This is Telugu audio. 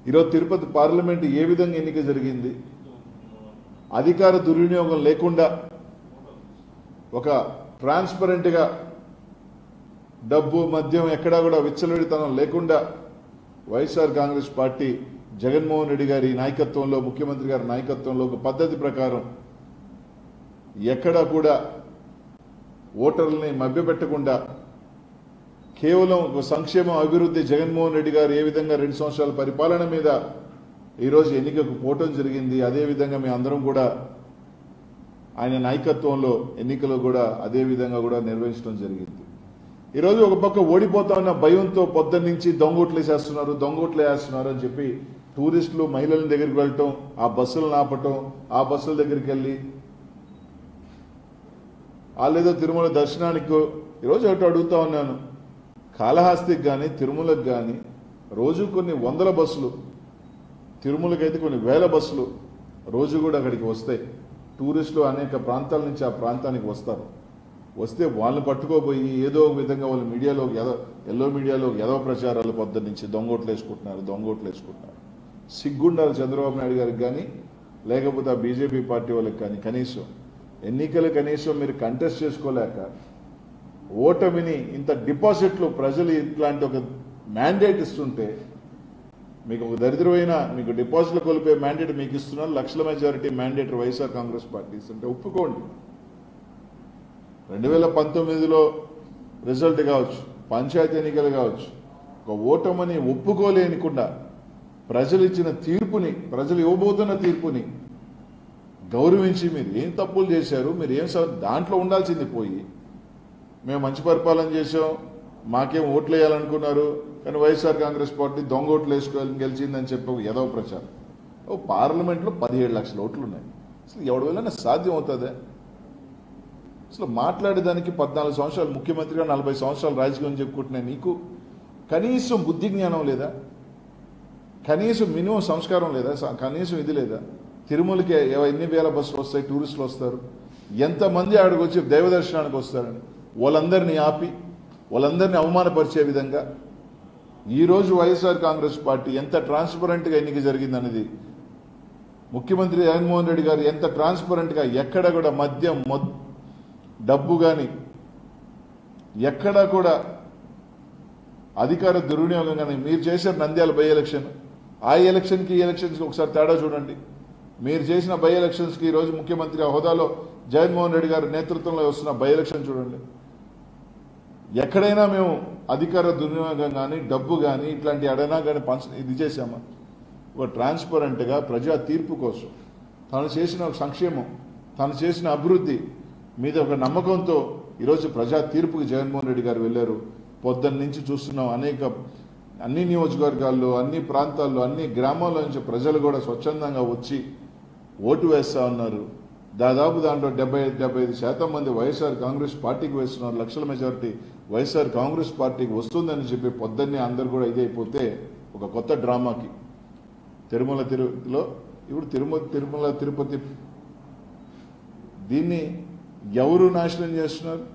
ఈరోజు తిరుపతి పార్లమెంటు ఏ విధంగా ఎన్నిక జరిగింది అధికార దుర్వినియోగం లేకుండా ఒక ట్రాన్స్పరెంట్గా డబ్బు మద్యం ఎక్కడా కూడా విచ్చలవిడితనం లేకుండా వైఎస్ఆర్ కాంగ్రెస్ పార్టీ జగన్మోహన్ రెడ్డి గారి నాయకత్వంలో ముఖ్యమంత్రి గారి నాయకత్వంలో ఒక పద్ధతి ప్రకారం ఎక్కడా కూడా ఓటర్లని మభ్యపెట్టకుండా కేవలం ఒక సంక్షేమం అభివృద్ధి జగన్మోహన్ రెడ్డి గారు ఏ విధంగా రెండు సంవత్సరాల పరిపాలన మీద ఈరోజు ఎన్నికకు పోవటం జరిగింది అదేవిధంగా మేము అందరం కూడా ఆయన నాయకత్వంలో ఎన్నికలు కూడా అదే విధంగా కూడా నిర్వహించడం జరిగింది ఈరోజు ఒక పక్క ఓడిపోతామన్న భయంతో పొద్దున్న నుంచి దొంగోట్లు వేసేస్తున్నారు దొంగోట్లు వేస్తున్నారు అని చెప్పి టూరిస్టులు మహిళల దగ్గరికి వెళ్ళటం ఆ బస్సులను ఆపటం ఆ బస్సుల దగ్గరికి వెళ్ళి వాళ్ళేదో తిరుమల దర్శనానికి ఈరోజు ఒకటి అడుగుతా ఉన్నాను కాళహస్తికి కానీ తిరుమలకు కానీ రోజు కొన్ని వందల బస్సులు తిరుమలకైతే కొన్ని వేల బస్సులు రోజు కూడా అక్కడికి వస్తాయి టూరిస్టులు అనేక ప్రాంతాల నుంచి ఆ ప్రాంతానికి వస్తారు వస్తే వాళ్ళని పట్టుకోపోయి ఏదో ఒక విధంగా వాళ్ళు మీడియాలో ఎదో ఎల్లో మీడియాలో ఎదవ ప్రచారాలు పొద్దు నుంచి దొంగోట్లు వేసుకుంటున్నారు దొంగోట్లు వేసుకుంటున్నారు సిగ్గుండాలి చంద్రబాబు నాయుడు గారికి కానీ లేకపోతే ఆ బీజేపీ పార్టీ వాళ్ళకి కానీ కనీసం ఎన్నికలు కనీసం మీరు కంటెస్ట్ చేసుకోలేక ఓటమిని ఇంత డిపాజిట్లు ప్రజలు ఇట్లాంటి ఒక మ్యాండేట్ ఇస్తుంటే మీకు ఒక దరిద్రమైన మీకు డిపాజిట్లు కోల్పోయే మ్యాండేట్ మీకు ఇస్తున్నారు లక్షల majority mandate YSR Congress party ఇస్తుంటే ఒప్పుకోండి రెండు వేల పంతొమ్మిదిలో రిజల్ట్ కావచ్చు పంచాయతీ ఎన్నికలు కావచ్చు ఒక ఓటమని ఒప్పుకోలేనికుండా ప్రజలు ఇచ్చిన తీర్పుని ప్రజలు ఇవ్వబోతున్న తీర్పుని గౌరవించి మీరు ఏం తప్పులు చేశారు మీరు ఏం స- దాంట్లో ఉండాల్సింది పోయి మేము మంచి పరిపాలన చేసాం మాకేం ఓట్లు వేయాలనుకున్నారు కానీ వైఎస్ఆర్ కాంగ్రెస్ పార్టీ దొంగ ఓట్లు వేసుకోవాలి గెలిచిందని చెప్పి ఒక ఎదవ ప్రచారం ఓ పార్లమెంట్లో పదిహేడు లక్షల ఓట్లు ఉన్నాయి అసలు ఎవడి వల్ల సాధ్యం అవుతుందా అసలు మాట్లాడేదానికి పద్నాలుగు సంవత్సరాలు ముఖ్యమంత్రిగా నలభై సంవత్సరాలు రాజకీయం చెప్పుకుంటున్నాయి నీకు కనీసం బుద్ధి జ్ఞానం లేదా కనీసం మినిమం సంస్కారం లేదా స- కనీసం ఇది లేదా తిరుమలకి ఎవ- ఎన్ని వేల బస్సులు వస్తాయి టూరిస్టులు వస్తారు ఎంతమంది ఆడికి వచ్చి దైవ దర్శనానికి వస్తారని వాళ్ళందరినీ ఆపి వాళ్ళందరినీ అవమానపరిచే విధంగా ఈరోజు వైఎస్ఆర్ కాంగ్రెస్ పార్టీ ఎంత ట్రాన్స్పరెంట్గా ఎన్నిక జరిగిందనేది ముఖ్యమంత్రి జగన్మోహన్ రెడ్డి గారు ఎంత ట్రాన్స్పరెంట్గా ఎక్కడ కూడా మద్యం మొ- డబ్బు కానీ ఎక్కడా కూడా అధికార దుర్వినియోగం కానీ మీరు చేశారు నంద్యాల బై ఎలక్షన్ ఆ ఎలక్షన్కి ఈ ఎలక్షన్స్కి ఒకసారి తేడా చూడండి మీరు చేసిన బై ఎలక్షన్స్కి ఈరోజు ముఖ్యమంత్రి హోదాలో జగన్మోహన్ రెడ్డి గారి నేతృత్వంలో వస్తున్న బై ఎలక్షన్ చూడండి ఎక్కడైనా మేము అధికార దుర్వినియోగం కానీ డబ్బు కానీ ఇట్లాంటి ఎడైనా కానీ పంచ ఇది చేశామా ఒక ట్రాన్స్పరెంట్గా ప్రజా తీర్పు కోసం తను చేసిన ఒక సంక్షేమం తను చేసిన అభివృద్ధి మీద ఒక నమ్మకంతో ఈరోజు ప్రజా తీర్పుకి జగన్మోహన్ రెడ్డి గారు వెళ్ళారు పొద్దున్న నుంచి చూస్తున్నాం అనేక అన్ని నియోజకవర్గాల్లో అన్ని ప్రాంతాల్లో అన్ని గ్రామాల నుంచి ప్రజలు కూడా స్వచ్ఛందంగా వచ్చి ఓటు వేస్తా ఉన్నారు దాదాపు దాంట్లో డెబ్బై డెబ్బై ఐదు శాతం మంది వైఎస్ఆర్ కాంగ్రెస్ పార్టీకి వేస్తున్నారు లక్షల మెజారిటీ వైఎస్ఆర్ కాంగ్రెస్ పార్టీకి వస్తుందని చెప్పి పొద్దున్నే అందరు కూడా ఇదైపోతే ఒక కొత్త డ్రామాకి తిరుమల తిరుపతిలో ఇప్పుడు తిరుమల తిరుమల తిరుపతి దీన్ని ఎవరు నాశనం చేస్తున్నారు